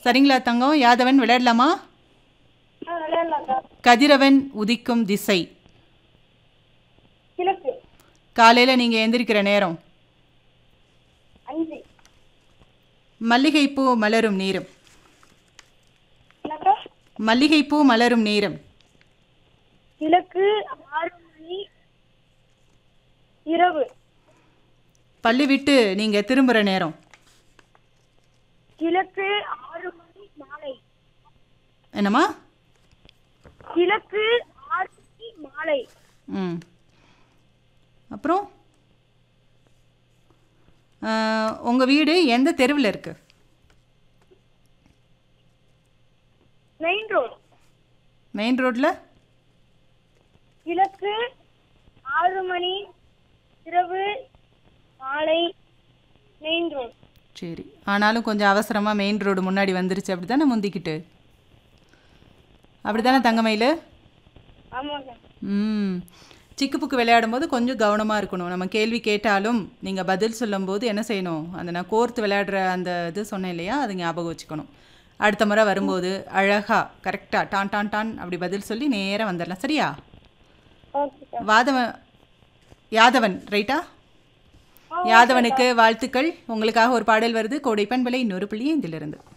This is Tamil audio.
சரிங்களா தங்கம் யாதவன் விளையாடலாமா ஆ விளையாடலாம்க்கா கதிரவன் உதிக்கும் திசை கிழக்கு காலையில் நீங்கள் எந்திரிக்கிற நேரம் அஞ்சு மல்லிகைப்பூ மலரும் நேரம் என்னக்கா மல்லிகைப்பூ மலரும் நேரம் கிழக்கு ஆறு மணி இரவு பள்ளி விட்டு நீங்கள் திரும்புகிற நேரம் கிழக்கு ஆறு மணி மாலை என்னம்மா கிழக்கு ஆறு மணி மாலை ம் அப்புறம் உங்கள் வீடு எந்த தெருவில் இருக்குது மெயின் ரோடு மெயின் ரோட்டில் கிழக்கு ஆறு மணி இரவு மாலை மெயின் ரோடு சரி ஆனாலும் கொஞ்சம் அவசரமாக மெயின் ரோடு முன்னாடி வந்துருச்சு அப்படி தானே முந்திக்கிட்டு அப்படி தானே தங்கமயில் ஆமாக்கா ம் சிக்கு புக்கு விளையாடும்போது கொஞ்சம் கவனமாக இருக்கணும் நம்ம கேள்வி கேட்டாலும் நீங்கள் பதில் சொல்லும்போது என்ன செய்யணும் அந்த நான் கோர்த்து விளையாடுற அந்த இது சொன்னேன் இல்லையா அது ஞாபகம் வச்சுக்கணும் அடுத்த முறை வரும்போது அழகாக கரெக்டாக டான் டான் டான் அப்படி பதில் சொல்லி நேராக வந்துடலாம் சரியா ஓகேக்கா வாதவன் யாதவன் ரைட்டா யாதவனுக்கு வாழ்த்துக்கள் உங்களுக்காக ஒரு பாடல் வருது கோடைப்பன் விலை இன்னொரு புள்ளி இதிலிருந்து